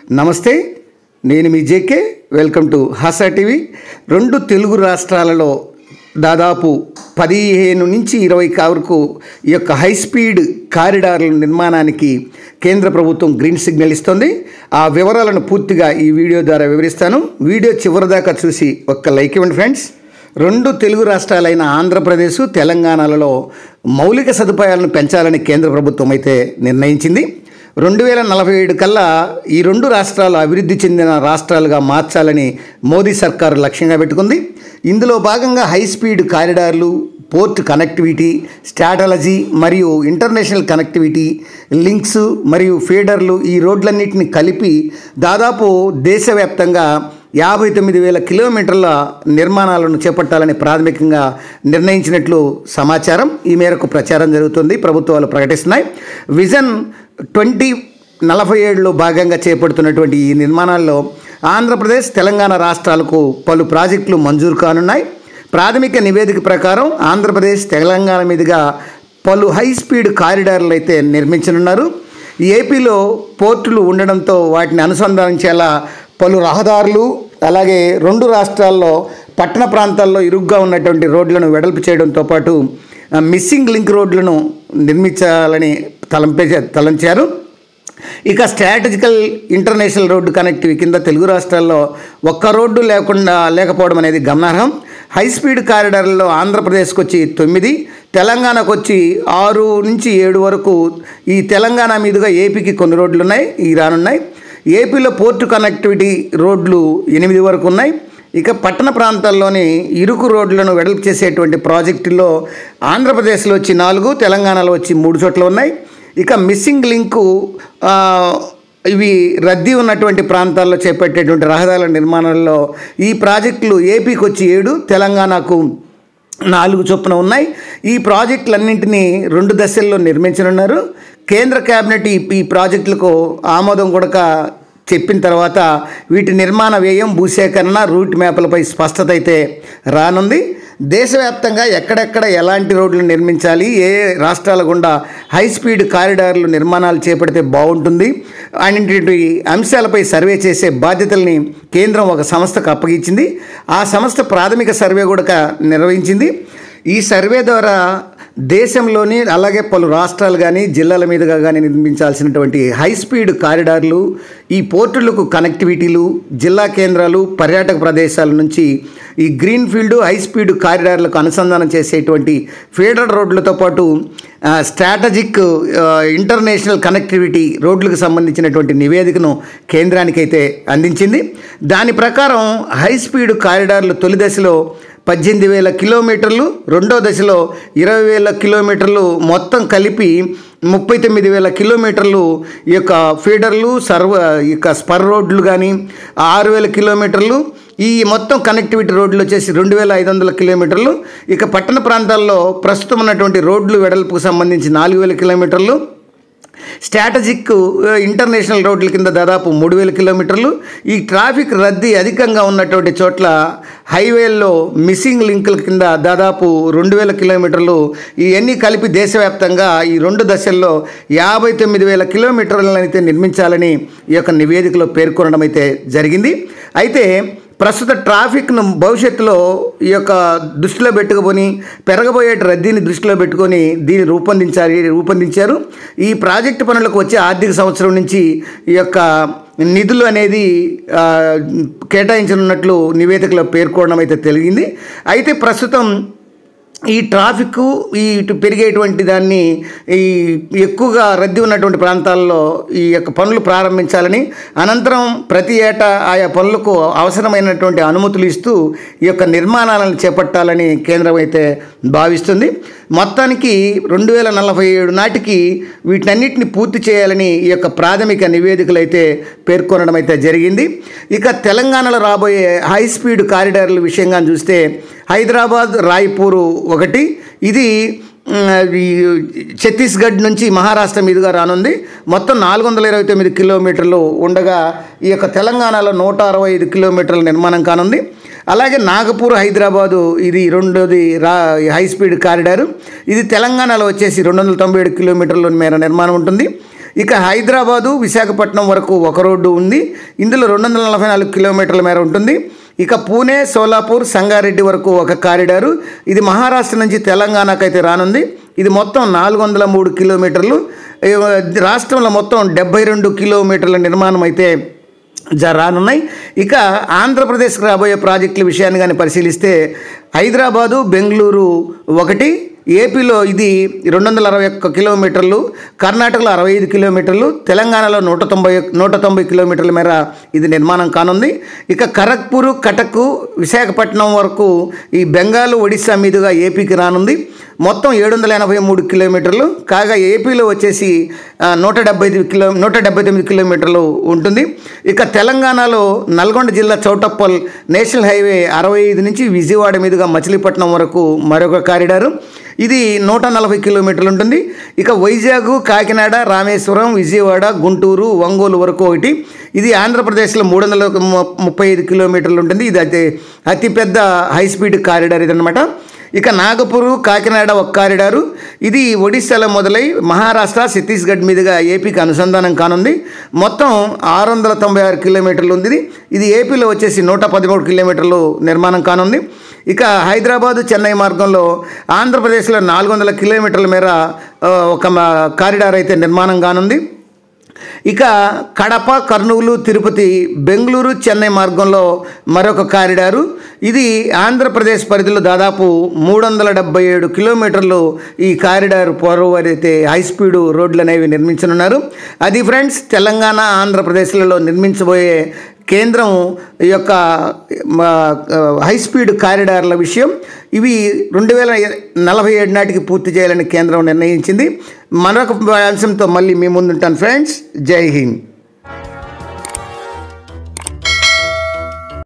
నమస్తే నేను మీ JK welcome to Hasa TV రెండు తెలుగు రాష్ట్రాలలో దాదాపు పదిహేను నుంచి ఇరవై వరకు ఈ యొక్క హై స్పీడ్ కారిడార్ల నిర్మాణానికి కేంద్ర ప్రభుత్వం గ్రీన్ సిగ్నల్ ఇస్తుంది ఆ వివరాలను పూర్తిగా ఈ వీడియో ద్వారా వివరిస్తాను వీడియో చివరిదాకా చూసి ఒక్క లైక్ ఇవ్వండి ఫ్రెండ్స్ రెండు తెలుగు రాష్ట్రాలైన ఆంధ్రప్రదేశ్ తెలంగాణలలో మౌలిక సదుపాయాలను పెంచాలని కేంద్ర ప్రభుత్వం అయితే నిర్ణయించింది రెండు వేల నలభై ఏడు కల్లా ఈ రెండు రాష్ట్రాలు అభివృద్ధి చెందిన రాష్ట్రాలుగా మార్చాలని మోదీ సర్కారు లక్ష్యంగా పెట్టుకుంది ఇందులో భాగంగా హై స్పీడ్ కారిడార్లు పోర్ట్ కనెక్టివిటీ స్ట్రాటలజీ మరియు ఇంటర్నేషనల్ కనెక్టివిటీ లింక్స్ మరియు ఫీడర్లు ఈ రోడ్లన్నింటిని కలిపి దాదాపు దేశవ్యాప్తంగా యాభై తొమ్మిది వేల కిలోమీటర్ల నిర్మాణాలను చేపట్టాలని ప్రాథమికంగా నిర్ణయించినట్లు సమాచారం ఈ మేరకు ప్రచారం జరుగుతుంది ప్రభుత్వాలు ప్రకటిస్తున్నాయి విజన్ ట్వంటీ నలభై ఏడులో భాగంగా చేపడుతున్నటువంటి ఈ నిర్మాణాల్లో ఆంధ్రప్రదేశ్ తెలంగాణ రాష్ట్రాలకు పలు ప్రాజెక్టులు మంజూరు కానున్నాయి ప్రాథమిక నివేదిక ప్రకారం ఆంధ్రప్రదేశ్ తెలంగాణ మీదుగా పలు హై స్పీడ్ కారిడార్లు అయితే నిర్మించనున్నారు ఏపీలో పోర్టులు ఉండడంతో వాటిని అనుసంధానించేలా పలు రహదారులు అలాగే రెండు రాష్ట్రాల్లో పట్టణ ప్రాంతాల్లో ఇరుగ్గా ఉన్నటువంటి రోడ్లను వెడల్పు చేయడంతో పాటు ఆ, మిస్సింగ్ లింక్ రోడ్లను నిర్మించాలని తలంపే తలంచారు ఇక స్ట్రాటజికల్ ఇంటర్నేషనల్ రోడ్డు కనెక్టివ్ కింద తెలుగు రాష్ట్రాల్లో ఒక్క రోడ్డు లేకుండా లేకపోవడం అనేది గమనార్హం హై స్పీడ్ కారిడార్లలో ఆంధ్రప్రదేశ్కి వచ్చి తొమ్మిది తెలంగాణకు వచ్చి ఆరు నుంచి ఏడు వరకు ఈ తెలంగాణ మీదుగా ఏపీకి కొన్ని రోడ్లు ఉన్నాయి ఈ రానున్నాయి ఏపీలో పోర్టు కనెక్టివిటీ రోడ్లు ఎనిమిది వరకు ఉన్నాయి ఇక పట్టణ ప్రాంతాల్లోని ఇరుకు రోడ్లను వెడల్పు చేసేటువంటి ప్రాజెక్టుల్లో ఆంధ్రప్రదేశ్లో వచ్చి నాలుగు తెలంగాణలో వచ్చి మూడు చోట్ల ఉన్నాయి ఇక మిస్సింగ్ లింకు ఆ, ఇవి రద్దీ ఉన్నటువంటి ప్రాంతాల్లో చేపట్టేటువంటి రహదారుల నిర్మాణంలో ఈ ప్రాజెక్టులు ఏపీకి వచ్చి ఏడు తెలంగాణకు నాలుగు చొప్పున ఉన్నాయి ఈ ప్రాజెక్టులన్నింటినీ రెండు దశల్లో నిర్మించనున్నారు కేంద్ర కేబినెట్ ఈ ఈ ప్రాజెక్టులకు ఆమోదం కూడా చెప్పిన తర్వాత వీటి నిర్మాణ వ్యయం భూసేకరణ రూట్ మ్యాప్లపై స్పష్టత అయితే రానుంది దేశవ్యాప్తంగా ఎక్కడెక్కడ ఎలాంటి రోడ్లు నిర్మించాలి ఏ రాష్ట్రాల గుండా హై స్పీడ్ కారిడార్లు నిర్మాణాలు చేపడితే బాగుంటుంది అనేటువంటి అంశాలపై సర్వే చేసే బాధ్యతల్ని కేంద్రం ఒక సంస్థకు అప్పగించింది ఆ సంస్థ ప్రాథమిక సర్వే కూడా నిర్వహించింది ఈ సర్వే ద్వారా దేశంలోని అలాగే పలు రాష్ట్రాలు కానీ జిల్లాల మీదుగా కానీ నిర్మించాల్సినటువంటి హై స్పీడ్ కారిడార్లు ఈ పోర్టులకు కనెక్టివిటీలు జిల్లా కేంద్రాలు పర్యాటక ప్రదేశాల నుంచి ఈ గ్రీన్ ఫీల్డ్ హై స్పీడ్ కారిడార్లకు అనుసంధానం చేసేటువంటి ఫీడర్ రోడ్లతో పాటు ఆ, స్ట్రాటజిక్ ఆ, ఇంటర్నేషనల్ కనెక్టివిటీ రోడ్లకు సంబంధించినటువంటి నివేదికను కేంద్రానికైతే అందించింది దాని ప్రకారం హై స్పీడ్ కారిడార్లు తొలి దశలో పద్దెనిమిది వేల కిలోమీటర్లు రెండో దశలో ఇరవై వేల కిలోమీటర్లు మొత్తం కలిపి ముప్పై తొమ్మిది వేల కిలోమీటర్లు ఈ యొక్క ఫీడర్లు సర్వ ఈ యొక్క స్పర్ రోడ్లు కానీ ఆరు వేల కిలోమీటర్లు ఈ మొత్తం కనెక్టివిటీ రోడ్లు వచ్చేసి రెండు వేల ఐదు వందల కిలోమీటర్లు ఇక పట్టణ ప్రాంతాల్లో ప్రస్తుతం ఉన్నటువంటి రోడ్లు వెడల్పుకు సంబంధించి నాలుగు వేల కిలోమీటర్లు స్ట్రాటజిక్ ఆ, ఇంటర్నేషనల్ రోడ్ల కింద దాదాపు మూడు వేల కిలోమీటర్లు ఈ ట్రాఫిక్ రద్దీ అధికంగా ఉన్నటువంటి చోట్ల హైవేల్లో మిస్సింగ్ లింకుల కింద దాదాపు రెండు వేల కిలోమీటర్లు ఇవన్నీ కలిపి దేశవ్యాప్తంగా ఈ రెండు దశల్లో యాభై తొమ్మిది వేల కిలోమీటర్లను అయితే నిర్మించాలని ఈ యొక్క నివేదికలో పేర్కొనడం అయితే జరిగింది అయితే ప్రస్తుత ట్రాఫిక్ను భవిష్యత్తులో ఈ యొక్క దృష్టిలో పెట్టుకొని పెరగబోయే రద్దీని దృష్టిలో పెట్టుకొని దీన్ని రూపొందించాలి రూపొందించారు ఈ ప్రాజెక్టు పనులకు వచ్చే ఆర్థిక సంవత్సరం నుంచి ఈ యొక్క నిధులు అనేది ఆ, కేటాయించనున్నట్లు నివేదికలో పేర్కొనడం అయితే తెలిగింది అయితే ప్రస్తుతం ఈ ట్రాఫిక్ ఈ ఇటు పెరిగేటువంటి దాన్ని ఈ ఎక్కువగా రద్దీ ఉన్నటువంటి ప్రాంతాల్లో ఈ యొక్క పనులు ప్రారంభించాలని అనంతరం ప్రతి ఏటా ఆయా పనులకు అవసరమైనటువంటి అనుమతులు ఇస్తూ ఈ యొక్క నిర్మాణాలను చేపట్టాలని కేంద్రం అయితే భావిస్తుంది మొత్తానికి రెండు వేల నలభై ఏడు నాటికి వీటన్నిటిని పూర్తి చేయాలని ఈ యొక్క ప్రాథమిక నివేదికలు అయితే పేర్కొనడం అయితే జరిగింది ఇక తెలంగాణలో రాబోయే హై స్పీడ్ కారిడార్ల విషయంగా చూస్తే హైదరాబాద్ రాయ్పూర్ ఒకటి ఇది మ్, ఈ ఛత్తీస్గఢ్ నుంచి మహారాష్ట్ర మీదుగా రానుంది మొత్తం నాలుగు వందల ఇరవై తొమ్మిది కిలోమీటర్లు ఉండగా ఈ యొక్క తెలంగాణలో నూట అరవై ఐదు కిలోమీటర్ల నిర్మాణం కానుంది అలాగే నాగపూర్ హైదరాబాదు ఇది రెండోది రా హై స్పీడ్ కారిడారు ఇది తెలంగాణలో వచ్చేసి రెండు వందల తొంభై ఏడు కిలోమీటర్ల మేర నిర్మాణం ఉంటుంది ఇక హైదరాబాదు విశాఖపట్నం వరకు ఒక రోడ్డు ఉంది ఇందులో రెండు వందల నలభై నాలుగు కిలోమీటర్ల మేర ఉంటుంది ఇక పూణే సోలాపూర్ సంగారెడ్డి వరకు ఒక కారిడారు ఇది మహారాష్ట్ర నుంచి తెలంగాణకు అయితే రానుంది ఇది మొత్తం నాలుగు వందల మూడు కిలోమీటర్లు ఈ రాష్ట్రంలో మొత్తం డెబ్బై రెండు కిలోమీటర్ల నిర్మాణం అయితే జ రానున్నాయి ఇక ఆంధ్రప్రదేశ్కి రాబోయే ప్రాజెక్టుల విషయాన్ని కానీ పరిశీలిస్తే హైదరాబాదు బెంగళూరు ఒకటి ఏపీలో ఇది రెండు వందల అరవై ఒక్క కిలోమీటర్లు కర్ణాటకలో అరవై ఐదు కిలోమీటర్లు తెలంగాణలో నూట తొంభై నూట తొంభై కిలోమీటర్ల మేర ఇది నిర్మాణం కానుంది ఇక ఖరగ్పూర్ కటక్ విశాఖపట్నం వరకు ఈ బెంగాల్ ఒడిశా మీదుగా ఏపీకి రానుంది మొత్తం ఏడు వందల ఎనభై మూడు కిలోమీటర్లు కాగా ఏపీలో వచ్చేసి ఆ, నూట డెబ్బై ఐదు కిలో నూట డెబ్బై తొమ్మిది కిలోమీటర్లు ఉంటుంది ఇక తెలంగాణలో నల్గొండ జిల్లా చౌటప్పల్ నేషనల్ హైవే అరవై ఐదు నుంచి విజయవాడ మీదుగా మచిలీపట్నం వరకు మరొక కారిడారు ఇది నూట నలభై కిలోమీటర్లు ఉంటుంది ఇక వైజాగ్ కాకినాడ రామేశ్వరం విజయవాడ గుంటూరు ఒంగోలు వరకు ఒకటి ఇది ఆంధ్రప్రదేశ్లో మూడు వందల ము- ముప్పై ఐదు కిలోమీటర్లు ఉంటుంది ఇది అతి అతిపెద్ద హై స్పీడ్ కారిడార్ ఇదనమాట ఇక నాగపూర్ కాకినాడ ఒక కారిడారు ఇది ఒడిశాలో మొదలై మహారాష్ట్ర ఛత్తీస్గఢ్ మీదుగా ఏపీకి అనుసంధానం కానుంది మొత్తం ఆరు వందల తొంభై ఆరు కిలోమీటర్లు ఉంది ఇది. ఇది ఏపీలో వచ్చేసి నూట పదమూడు కిలోమీటర్లు నిర్మాణం కానుంది ఇక హైదరాబాదు చెన్నై మార్గంలో ఆంధ్రప్రదేశ్లో నాలుగు వందల కిలోమీటర్ల మేర ఆ, ఒక మా కారిడార్ అయితే నిర్మాణం కానుంది ఇక కడప కర్నూలు తిరుపతి బెంగళూరు చెన్నై మార్గంలో మరొక కారిడారు ఇది ఆంధ్రప్రదేశ్ పరిధిలో దాదాపు మూడు వందల డెబ్బై ఏడు కిలోమీటర్లు ఈ కారిడార్ పొరవరైతే హై స్పీడ్ రోడ్లు అనేవి నిర్మించనున్నారు అది ఫ్రెండ్స్ తెలంగాణ ఆంధ్రప్రదేశ్లలో నిర్మించబోయే కేంద్రం ఈ యొక్క మా, ఆ, హై స్పీడ్ కారిడార్ల విషయం ఇవి రెండు వేల నలభై ఏడు నాటికి పూర్తి చేయాలని కేంద్రం నిర్ణయించింది మరొక అంశంతో మళ్ళీ మీ ముందుంటాను ఫ్రెండ్స్ జై హింద్